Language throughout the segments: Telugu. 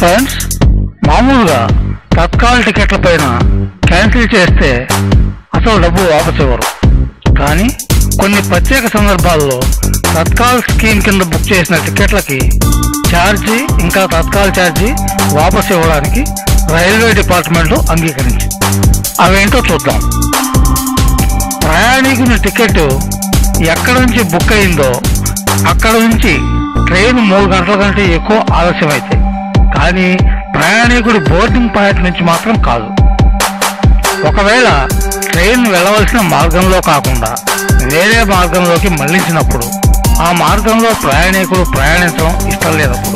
ఫ్రెండ్స్ మామూలుగా తత్కాల్ టికెట్ల పైన క్యాన్సిల్ చేస్తే అసలు డబ్బు వాపసు ఇవ్వరు కానీ కొన్ని ప్రత్యేక సందర్భాల్లో తత్కాల్ స్కీమ్ కింద బుక్ చేసిన టికెట్లకి ఛార్జీ ఇంకా తత్కాల్ ఛార్జీ వాపసు ఇవ్వడానికి రైల్వే డిపార్ట్మెంట్ అంగీకరించింది అవేంటో చూద్దాం ప్రయాణికుని టికెట్ ఎక్కడ నుంచి బుక్ అయిందో అక్కడ నుంచి ట్రైన్ మూడు గంటల కంటే ఎక్కువ ఆలస్యమైతే కానీ ప్రయాణికుడి బోర్డింగ్ పాయింట్ నుంచి మాత్రం కాదు ఒకవేళ ట్రైన్ వెళ్ళవలసిన మార్గంలో కాకుండా వేరే మార్గంలోకి మళ్లించినప్పుడు ఆ మార్గంలో ప్రయాణికుడు ప్రయాణించడం ఇష్టం లేనప్పుడు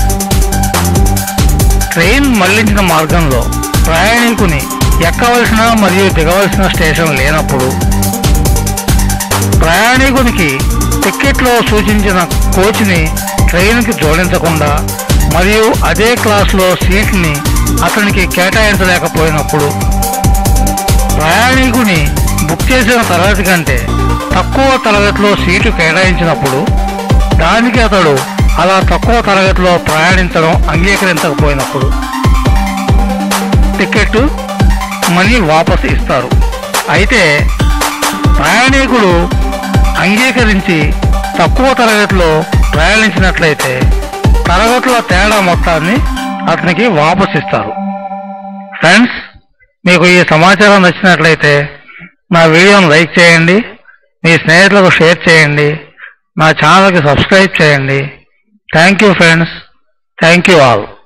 ట్రైన్ మళ్లించిన మార్గంలో ప్రయాణికుని ఎక్కవలసిన మరియు దిగవలసిన స్టేషన్ లేనప్పుడు ప్రయాణికునికి టికెట్లో సూచించిన కోచ్ని ట్రైన్కి జోడించకుండా మరియు అదే క్లాస్లో సీట్ని అతనికి కేటాయించలేకపోయినప్పుడు ప్రయాణికుని బుక్ చేసిన తరగతి కంటే తక్కువ తరగతిలో సీటు కేటాయించినప్పుడు దానికి అతడు అలా తక్కువ తరగతిలో ప్రయాణించడం అంగీకరించకపోయినప్పుడు టికెట్ మనీ వాపసు ఇస్తారు అయితే ప్రయాణికుడు అంగీకరించి తక్కువ తరగతిలో ప్రయాణించినట్లయితే తరగతుల తేడా మొత్తాన్ని అతనికి వాపసు ఇస్తారు ఫ్రెండ్స్ మీకు ఈ సమాచారం నచ్చినట్లయితే నా వీడియోను లైక్ చేయండి మీ స్నేహితులకు షేర్ చేయండి నా ఛానల్కి సబ్స్క్రైబ్ చేయండి thank you friends thank you all